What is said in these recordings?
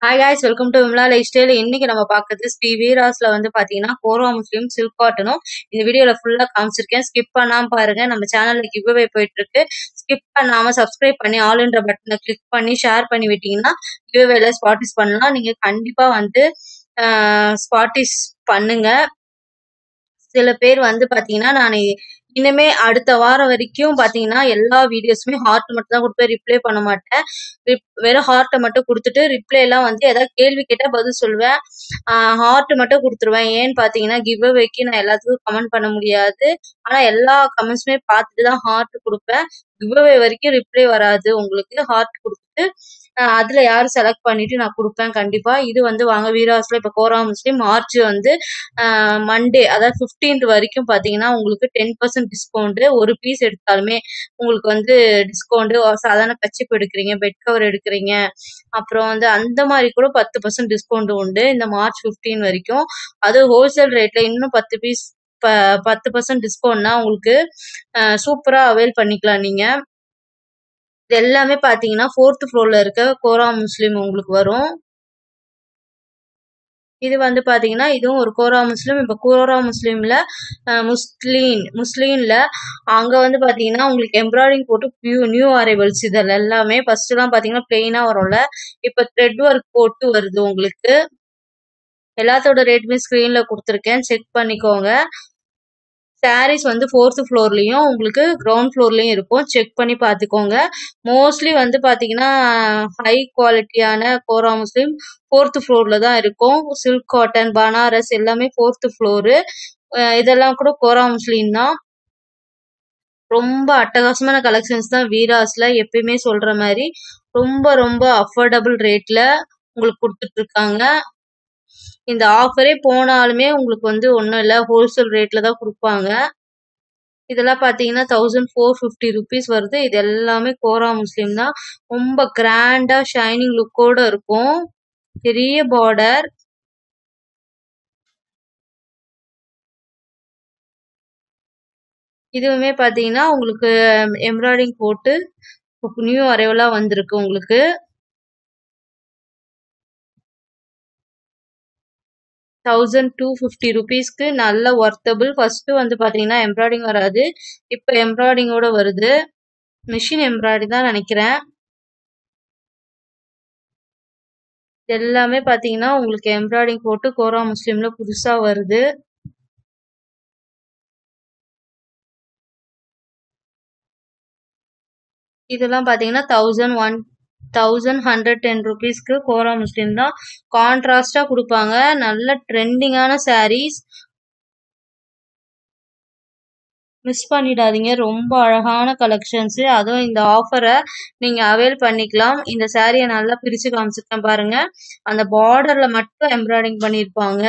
hi guys welcome to Vimla lifestyle இன்னைக்கு நம்ம பார்க்கறது ஸ்ரீ வீராஸ்ல வந்து பாத்தீங்கன்னா கோரா முஸ்லீம் சில்க் காட்டனும் இந்த வீடியோல ஃபுல்லா காமிச்சிருக்கேன் ஸ்கிப் பண்ணாம பாருங்க நம்ம சேனல்ல கிவ் அவே போயிட்டு இருக்கு ஸ்கிப் பண்ணாம சப்ஸ்கிரைப் பண்ணி ஆல்ன்ற பட்டனை கிளிக் பண்ணி ஷேர் பண்ணி விட்டீங்கன்னா கிவ் அவேல ஸ்பாட்டிஸ் பண்ணலாம் நீங்க கண்டிப்பா வந்து ஸ்பாட்டிஸ் பண்ணுங்க சில பேர் வந்து பாத்தீங்கன்னா நான் இனிமே அடுத்த வாரம் வரைக்கும் பாத்தீங்கன்னா எல்லா வீடியோஸுமே ஹார்ட் மட்டும் தான் கொடுப்பேன் ரிப்ளை பண்ண மாட்டேன் Rep- வெறும் ஹார்ட்டை மட்டும் கொடுத்துட்டு ரிப்ளை எல்லாம் வந்து ஏதாவது கேள்வி கேட்டா பதில் சொல்லுவேன் ஹார்ட் மட்டும் கொடுத்துருவேன் ஏன்னு பாத்தீங்கன்னா கிவ் அவேக்கு நான் எல்லாத்துக்கும் கமெண்ட் பண்ண முடியாது ஆனா எல்லா கமெண்ட்ஸுமே பார்த்துட்டு தான் ஹார்ட் கொடுப்பேன் கிவ் அவே வரைக்கும் ரிப்ளை வராது உங்களுக்கு ஹார்ட் கொடுத்துட்டு ஆஹ் அதுல யாரு செலக்ட் பண்ணிட்டு நான் கொடுப்பேன் கண்டிப்பா இது வந்து வாங்க வீராஸ்ல இப்ப கோரா முஸ்லீம் மார்ச் வந்து மண்டே அதாவது 15th வரைக்கும் பாத்தீங்கன்னா உங்களுக்கு டென் பர்சன்ட் டிஸ்கவுண்ட் ஒரு பீஸ் எடுத்தாலுமே உங்களுக்கு வந்து டிஸ்கவுண்ட் சாதாரண கச்சிப்பு எடுக்கிறீங்க பெட் கவர் எடுக்கிறீங்க அப்புறம் வந்து அந்த மாதிரி கூட பத்து பர்சன்ட் டிஸ்கவுண்ட் உண்டு இந்த மார்ச் 15 வரைக்கும் அது ஹோல்சேல் ரேட்ல இன்னும் பத்து பீஸ் பத்து பர்சன்ட் டிஸ்கவுண்ட்னா உங்களுக்கு சூப்பரா அவைல் பண்ணிக்கலாம் நீங்க இது எல்லாமே பாத்தீங்கன்னா ஃபோர்த் ஃப்ளோர்ல இருக்க கோரா முஸ்லீம் உங்களுக்கு வரும் இது வந்து பாத்தீங்கன்னா இதுவும் ஒரு கோரா முஸ்லீம் இப்ப கோரா முஸ்லீம்ல அஹ், முஸ்லீன் முஸ்லீன்ல அங்க வந்து பாத்தீங்கன்னா உங்களுக்கு எம்ப்ராய்டிங் போட்டு நியூ நியூ அரைவல்ஸ் இதில் எல்லாமே ஃபர்ஸ்ட் எல்லாம் பாத்தீங்கன்னா பிளெயினா வரும்ல இப்ப த்ரெட் ஒர்க் போட்டு வருது உங்களுக்கு எல்லாத்தோட ரேட்டுமே ஸ்கிரீன்ல கொடுத்துருக்கேன் செக் பண்ணிக்கோங்க சாரீஸ் வந்து ஃபோர்த் ஃப்ளோர்லயும் உங்களுக்கு கிரவுண்ட் ஃப்ளோர்லயும் இருக்கும் செக் பண்ணி பார்த்துக்கோங்க மோஸ்ட்லி வந்து பாத்தீங்கன்னா ஹை குவாலிட்டியான கோரா முஸ்லீம் ஃபோர்த் ஃப்ளோர்ல தான் இருக்கும் சில்க் காட்டன் பனாரஸ் எல்லாமே ஃபோர்த் ஃப்ளோரு இதெல்லாம் கூட கோரா முஸ்லீம் தான் ரொம்ப அட்டகாசமான கலெக்ஷன்ஸ் தான் வீராஸ்ல எப்பயுமே சொல்ற மாதிரி ரொம்ப ரொம்ப அஃபோர்டபுள் ரேட்ல உங்களுக்கு கொடுத்துட்டு இருக்காங்க இந்த ஆஃபரே போனாலுமே உங்களுக்கு வந்து ஒன்றும் இல்லை ஹோல்சேல் ரேட்ல தான் கொடுப்பாங்க இதெல்லாம் பார்த்தீங்கன்னா தௌசண்ட் ஃபோர் ஃபிஃப்டி ருபீஸ் வருது இது எல்லாமே கோரா முஸ்லீம் தான் ரொம்ப கிராண்டா ஷைனிங் லுக்கோட இருக்கும் பெரிய பார்டர் இதுவுமே பார்த்தீங்கன்னா உங்களுக்கு எம்ப்ராய்டிங் போட்டு நியூ அரைவலா வந்திருக்கு உங்களுக்கு தௌசண்ட் டூ ஃபிஃப்டி ருபீஸ்க்கு நல்ல ஒர்த்தபிள் ஃபர்ஸ்ட் வந்து பாத்தீங்கன்னா எம்ப்ராய்டிங் வராது இப்போ எம்ப்ராய்டிங்கோட வருது மிஷின் எம்ப்ராய்டரி தான் நினைக்கிறேன் இது எல்லாமே பாத்தீங்கன்னா உங்களுக்கு எம்ப்ராய்டிங் போட்டு கோரா முஸ்லீம்ல புதுசா வருது இதெல்லாம் பாத்தீங்கன்னா thousand one thousand hundred ten ருபீஸ்க்கு கோரா முஸ்லீம் தான் கான்ட்ராஸ்டா கொடுப்பாங்க நல்ல ட்ரெண்டிங்கான சாரீஸ் மிஸ் பண்ணிடாதீங்க ரொம்ப அழகான கலெக்ஷன்ஸ் அதுவும் இந்த ஆஃபரை நீங்க அவைல் பண்ணிக்கலாம் இந்த சாரியை நல்லா பிரிச்சு காமிச்சிருக்கேன் பாருங்க அந்த பார்டர்ல மட்டும் எம்ப்ராய்டிங் பண்ணியிருப்பாங்க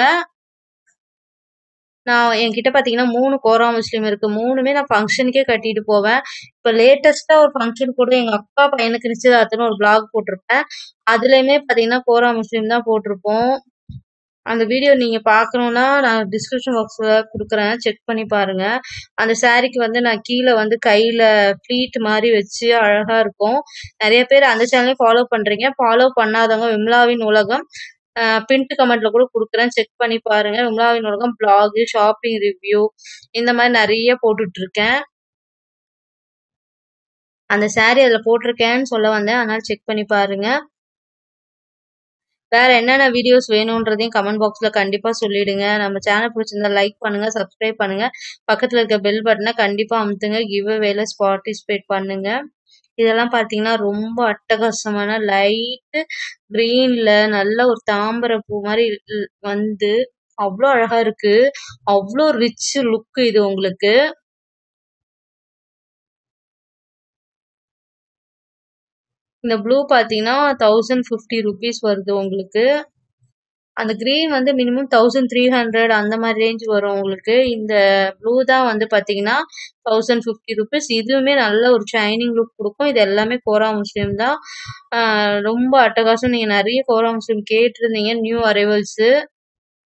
நான் என்கிட்ட பாத்தீங்கன்னா மூணு கோரா முஸ்லீம் இருக்கு மூணுமே நான் ஃபங்க்ஷனுக்கே கட்டிட்டு போவேன் இப்ப லேட்டஸ்டா ஒரு ஃபங்க்ஷன் கூட எங்க அக்கா பையனுக்கு நிச்சயதார்த்தம்னு ஒரு பிளாக் போட்டிருப்பேன் அதுலயுமே பாத்தீங்கன்னா கோரா முஸ்லீம் தான் போட்டிருப்போம் அந்த வீடியோ நீங்க பார்க்கணும்னா நான் டிஸ்கிரிப்ஷன் பாக்ஸ்ல கொடுக்குறேன் செக் பண்ணி பாருங்க அந்த சாரிக்கு வந்து நான் கீழே வந்து கையில ப்ளீட் மாதிரி வச்சு அழகா இருக்கும் நிறைய பேர் அந்த சேனலையும் ஃபாலோ பண்றீங்க ஃபாலோ பண்ணாதவங்க விம்லாவின் உலகம் பின்ட் கமெண்ட்ல கூட கொடுக்குறேன் செக் பண்ணி பாருங்க விம்லாவின் உலகம் பிளாக் ஷாப்பிங் ரிவ்யூ இந்த மாதிரி நிறைய போட்டுட்டு இருக்கேன் அந்த saree அதுல போட்டிருக்கேன்னு சொல்ல வந்தேன் அதனால செக் பண்ணி பாருங்க வேற என்னென்ன வீடியோஸ் வேணும்ன்றதையும் கமெண்ட் பாக்ஸ்ல கண்டிப்பா சொல்லிடுங்க நம்ம சேனல் பிடிச்சிருந்தா லைக் பண்ணுங்க சப்ஸ்கிரைப் பண்ணுங்க பக்கத்துல இருக்க பெல் பட்டனை கண்டிப்பா அமுத்துங்க கிவ் அவேல பார்ட்டிசிபேட் பண்ணுங்க இதெல்லாம் பாத்தீங்கன்னா ரொம்ப அட்டகாசமான லைட் கிரீன்ல நல்ல ஒரு தாமரை பூ மாதிரி இ- வந்து அவ்வளோ அழகா இருக்கு அவ்வளோ ரிச் லுக் இது உங்களுக்கு இந்த ப்ளூ பாத்தீங்கன்னா தௌசண்ட் ஃபிஃப்டி ருபீஸ் வருது உங்களுக்கு அந்த கிரீன் வந்து மினிமம் தௌசண்ட் த்ரீ ஹண்ட்ரட் அந்த மாதிரி ரேஞ்ச் வரும் உங்களுக்கு இந்த ப்ளூ தான் வந்து பாத்தீங்கன்னா தௌசண்ட் ஃபிஃப்டி ருபீஸ் இதுவுமே நல்ல ஒரு ஷைனிங் லுக் கொடுக்கும் இது எல்லாமே கோரா முஸ்லீம் தான் ஆஹ் ரொம்ப அட்டகாசம் நீங்க நிறைய கோரா முஸ்லீம் கேட்டிருந்தீங்க நியூ அரைவல்ஸ்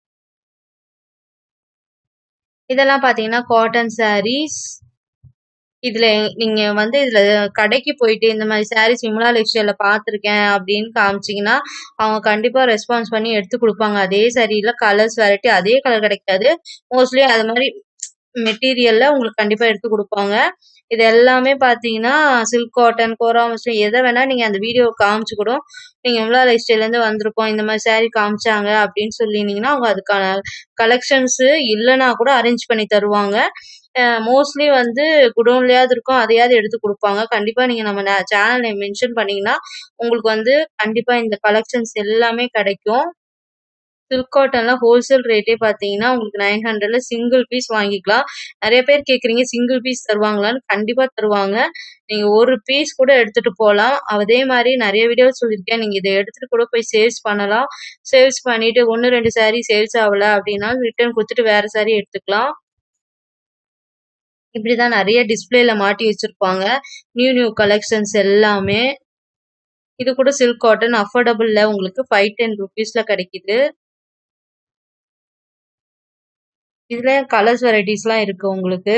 இதெல்லாம் பாத்தீங்கன்னா காட்டன் சாரீஸ் இதுல நீங்க வந்து இதுல கடைக்கு போயிட்டு இந்த மாதிரி சாரீஸ் விமலா லெக்ஸ்டைல்ல பார்த்துருக்கேன் அப்படின்னு காமிச்சீங்கன்னா அவங்க கண்டிப்பா ரெஸ்பான்ஸ் பண்ணி எடுத்து கொடுப்பாங்க அதே சாரியில கலர்ஸ் வெரைட்டி அதே கலர் கிடைக்காது மோஸ்ட்லி அது மாதிரி மெட்டீரியல்ல உங்களுக்கு கண்டிப்பா எடுத்து கொடுப்பாங்க இது எல்லாமே பாத்தீங்கன்னா சில்க் காட்டன் கோரா மஸ்லின் எதை வேணா நீங்க அந்த வீடியோ காமிச்சு கூட நீங்க விமலா லைஃப் இருந்து வந்திருக்கோம் இந்த மாதிரி saree காமிச்சாங்க அப்படின்னு சொல்லியிருந்தீங்கன்னா அவங்க அதுக்கான கலெக்ஷன்ஸ் இல்லைன்னா கூட அரேஞ்ச் பண்ணி தருவாங்க மோஸ்ட்லி வந்து குடோன்லயாவது இருக்கும் அதையாவது எடுத்து கொடுப்பாங்க கண்டிப்பா நீங்க நம்ம சேனல் மென்ஷன் பண்ணீங்கன்னா உங்களுக்கு வந்து கண்டிப்பா இந்த கலெக்ஷன்ஸ் எல்லாமே கிடைக்கும் சில்க் காட்டன்ல ஹோல்சேல் ரேட்டே பார்த்தீங்கன்னா உங்களுக்கு நைன் ஹண்ட்ரட்ல சிங்கிள் பீஸ் வாங்கிக்கலாம் நிறைய பேர் கேட்குறீங்க சிங்கிள் பீஸ் தருவாங்களான்னு கண்டிப்பா தருவாங்க நீங்க ஒரு பீஸ் கூட எடுத்துட்டு போகலாம் அதே மாதிரி நிறைய வீடியோ சொல்லியிருக்கேன் நீங்க இதை எடுத்துட்டு கூட போய் சேல்ஸ் பண்ணலாம் சேல்ஸ் பண்ணிட்டு ஒன்று ரெண்டு saree சேல்ஸ் ஆகல அப்படின்னா ரிட்டர்ன் கொடுத்துட்டு வேற saree எடுத்துக்கலாம் இப்படிதான் நிறைய டிஸ்பிளேல மாட்டி வச்சிருப்பாங்க நியூ நியூ கலெக்ஷன்ஸ் எல்லாமே இது கூட சில்க் காட்டன் அஃபோர்டபுள்ல உங்களுக்கு ஃபைவ் டென் ருபீஸ்ல கிடைக்குது இதுல கலர்ஸ் வெரைட்டிஸ்லாம் இருக்கு உங்களுக்கு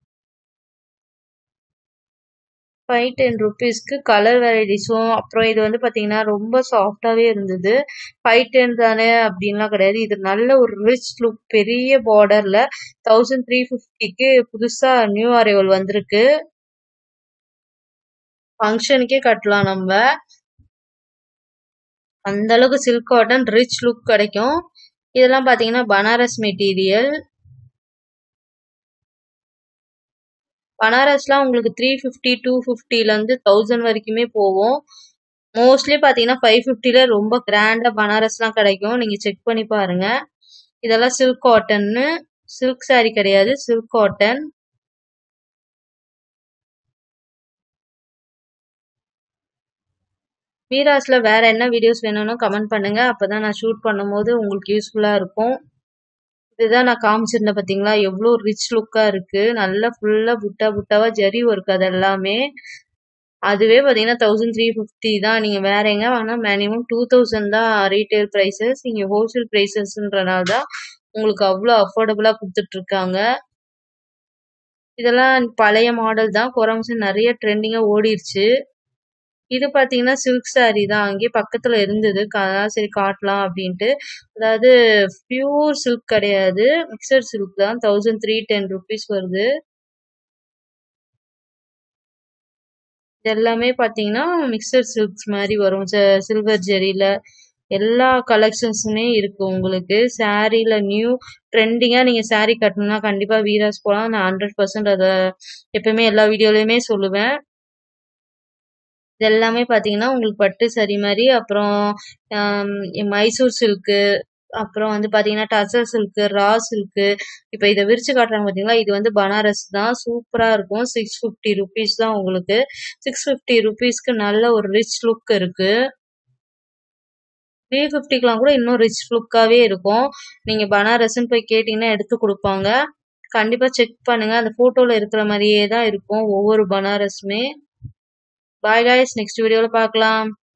ஃபைவ் டென் ருபீஸ்க்கு கலர் வெரைட்டிஸும் அப்புறம் இது வந்து பார்த்தீங்கன்னா ரொம்ப சாஃப்டாகவே இருந்தது ஃபைவ் டென் தானே அப்படின்லாம் கிடையாது இது நல்ல ஒரு ரிச் லுக் பெரிய பார்டரில் தௌசண்ட் த்ரீ ஃபிஃப்டிக்கு புதுசாக நியூ அரைவல் வந்திருக்கு ஃபங்க்ஷனுக்கே கட்டலாம் நம்ம அந்த அளவுக்கு சில்க் காட்டன் ரிச் லுக் கிடைக்கும் இதெல்லாம் பார்த்தீங்கன்னா பனாரஸ் மெட்டீரியல் பனாரஸ்லாம் உங்களுக்கு த்ரீ ஃபிஃப்டி டூ ஃபிஃப்டிலேருந்து தௌசண்ட் வரைக்குமே போகும் மோஸ்ட்லி பார்த்தீங்கன்னா ஃபைவ் ஃபிஃப்டில ரொம்ப கிராண்டாக பனாரஸ்லாம் கிடைக்கும் நீங்கள் செக் பண்ணி பாருங்க இதெல்லாம் சில்க் காட்டன்னு சில்க் saree கிடையாது சில்க் காட்டன் வீராஸ்ல வேற என்ன வீடியோஸ் வேணும்னு கமெண்ட் பண்ணுங்க அப்பதான் நான் ஷூட் பண்ணும்போது உங்களுக்கு யூஸ்ஃபுல்லா இருக்கும் இதுதான் நான் காமிச்சிருந்தேன் பாத்தீங்களா எவ்வளோ ரிச் லுக்கா இருக்கு நல்லா ஃபுல்லா புட்டா புட்டாவா ஜரி ஒர்க் அது எல்லாமே அதுவே பாத்தீங்கன்னா தௌசண்ட் த்ரீ ஃபிஃப்டி தான் நீங்க வேற எங்க வாங்கினா மினிமம் டூ தௌசண்ட் தான் ரீட்டைல் ப்ரைஸஸ் இங்க ஹோல்சேல் ப்ரைஸஸ்ன்றனால தான் உங்களுக்கு அவ்வளோ அஃபோர்டபுளா கொடுத்துட்டு இருக்காங்க இதெல்லாம் பழைய மாடல் தான் குறைஞ்சு நிறைய ட்ரெண்டிங்கா ஓடிருச்சு இது பாத்தீங்கன்னா சில்க் saree தான் அங்கேயே பக்கத்துல இருந்தது க- அதான் சரி காட்டலாம் அப்படின்ட்டு அதாவது பியூர் சில்க் கிடையாது மிக்சர் சில்க் தான் தௌசண்ட் த்ரீ டென் ருபீஸ் வருது இது எல்லாமே பாத்தீங்கன்னா மிக்சர் சில்க்ஸ் மாதிரி வரும் சில்வர் ஜெரியில எல்லா கலெக்ஷன்ஸுமே இருக்கு உங்களுக்கு சாரீல நியூ ட்ரெண்டிங்கா நீங்க saree கட்டணும்னா கண்டிப்பா வீராஸ் போலாம் நான் ஹண்ட்ரட் பர்சன்ட் அதை எப்பவுமே எல்லா வீடியோலயுமே சொல்லுவேன் இது எல்லாமே பாத்தீங்கன்னா உங்களுக்கு பட்டு சரி மாதிரி அப்புறம் ஆம், மைசூர் சில்க்கு அப்புறம் வந்து பாத்தீங்கன்னா டசர் சில்க்கு ரா சில்க்கு இப்ப இதை விரிச்சு காட்டுறாங்க பாத்தீங்களா இது வந்து பனாரஸ் தான் சூப்பரா இருக்கும் சிக்ஸ் ஃபிஃப்டி ருபீஸ் தான் உங்களுக்கு சிக்ஸ் ஃபிஃப்டி ருபீஸ்க்கு நல்ல ஒரு ரிச் லுக் இருக்கு த்ரீ ஃபிஃப்டிக்கெலாம் கூட இன்னும் ரிச் லுக்காவே இருக்கும் நீங்க பனாரஸ்ன்னு போய் கேட்டீங்கன்னா எடுத்து கொடுப்பாங்க கண்டிப்பா செக் பண்ணுங்க அந்த போட்டோல இருக்கிற மாதிரியே தான் இருக்கும் ஒவ்வொரு பனாரஸுமே பாய் காய்ஸ் நெக்ஸ்ட் வீடியோல பார்க்கலாம்